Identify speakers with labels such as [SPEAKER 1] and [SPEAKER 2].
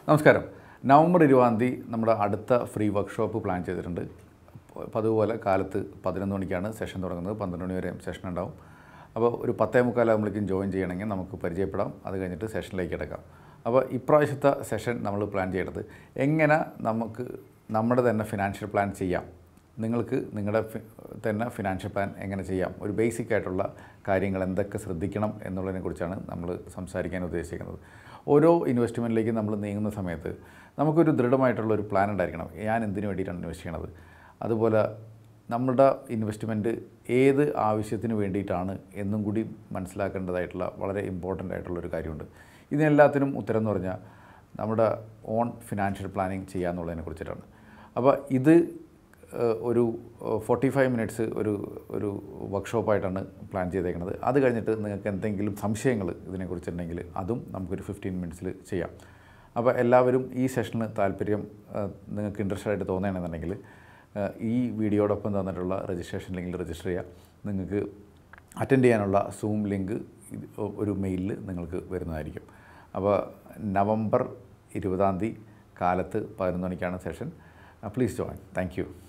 [SPEAKER 1] നമസ്കാരം നവംബർ ഇരുപതാം തീയതി നമ്മുടെ അടുത്ത ഫ്രീ വർക്ക്ഷോപ്പ് പ്ലാൻ ചെയ്തിട്ടുണ്ട് അപ്പോൾ അതുപോലെ കാലത്ത് പതിനൊന്ന് മണിക്കാണ് സെഷൻ തുടങ്ങുന്നത് പന്ത്രണ്ട് മണി വരെ സെഷൻ ഉണ്ടാവും അപ്പോൾ ഒരു പത്തേ മുക്കാലാകുമ്പോഴേക്കും ജോയിൻ ചെയ്യണമെങ്കിൽ നമുക്ക് പരിചയപ്പെടാം അത് കഴിഞ്ഞിട്ട് സെഷനിലേക്ക് കിടക്കാം അപ്പോൾ ഇപ്രാവശ്യത്തെ സെഷൻ നമ്മൾ പ്ലാൻ ചെയ്യേണ്ടത് എങ്ങനെ നമുക്ക് നമ്മുടെ തന്നെ ഫിനാൻഷ്യൽ പ്ലാൻ ചെയ്യാം നിങ്ങൾക്ക് നിങ്ങളുടെ ഫി- തന്നെ ഫിനാൻഷ്യൽ പ്ലാൻ എങ്ങനെ ചെയ്യാം ഒരു ബേസിക് ആയിട്ടുള്ള കാര്യങ്ങൾ എന്തൊക്കെ ശ്രദ്ധിക്കണം എന്നുള്ളതിനെ കുറിച്ചാണ് നമ്മൾ സംസാരിക്കാൻ ഉദ്ദേശിക്കുന്നത് ഓരോ ഇൻവെസ്റ്റ്മെൻറ്റിലേക്ക് നമ്മൾ നീങ്ങുന്ന സമയത്ത് നമുക്കൊരു ദൃഢമായിട്ടുള്ള ഒരു പ്ലാൻ ഉണ്ടായിരിക്കണം ഞാൻ എന്തിനു വേണ്ടിയിട്ടാണ് ഇൻവെസ്റ്റ് ചെയ്യണത് അതുപോലെ നമ്മുടെ ഇൻവെസ്റ്റ്മെൻറ്റ് ഏത് ആവശ്യത്തിന് വേണ്ടിയിട്ടാണ് എന്നും കൂടി മനസ്സിലാക്കേണ്ടതായിട്ടുള്ള വളരെ ഇമ്പോർട്ടൻ്റ് ആയിട്ടുള്ളൊരു കാര്യമുണ്ട് ഇതിനെല്ലാത്തിനും ഉത്തരം എന്ന് പറഞ്ഞാൽ നമ്മുടെ ഓൺ ഫിനാൻഷ്യൽ പ്ലാനിങ് ചെയ്യുക എന്നുള്ളതിനെ കുറിച്ചിട്ടാണ് അപ്പോൾ ഇത് ഏഹ്, ഒരു ഫോർട്ടി ഫൈവ് മിനിറ്റ്സ് ഒരു ഒരു വർക്ക്ഷോപ്പായിട്ടാണ് പ്ലാൻ ചെയ്തേക്കുന്നത് അത് കഴിഞ്ഞിട്ട് നിങ്ങൾക്ക് എന്തെങ്കിലും സംശയങ്ങൾ ഇതിനെക്കുറിച്ചുണ്ടെങ്കിൽ അതും നമുക്കൊരു ഫിഫ്റ്റീൻ മിനിറ്റ്സിൽ ചെയ്യാം അപ്പോൾ എല്ലാവരും ഈ സെഷന് താല്പര്യം ഏഹ്, നിങ്ങൾക്ക് ഇൻട്രസ്റ്റഡ് ആയിട്ട് തോന്നുകയാണെന്നുണ്ടെങ്കിൽ ഏഹ്, ഈ വീഡിയോടൊപ്പം തന്നിട്ടുള്ള രജിസ്ട്രേഷൻ ലിങ്കിൽ രജിസ്റ്റർ ചെയ്യുക നിങ്ങൾക്ക് അറ്റൻഡ് ചെയ്യാനുള്ള സൂം ലിങ്ക് ഇത് ഒരു മെയിലിൽ നിങ്ങൾക്ക് വരുന്നതായിരിക്കും അപ്പോൾ നവംബർ ഇരുപതാം തീയതി കാലത്ത് പതിനൊന്ന് മണിക്കാണ് session please join thank U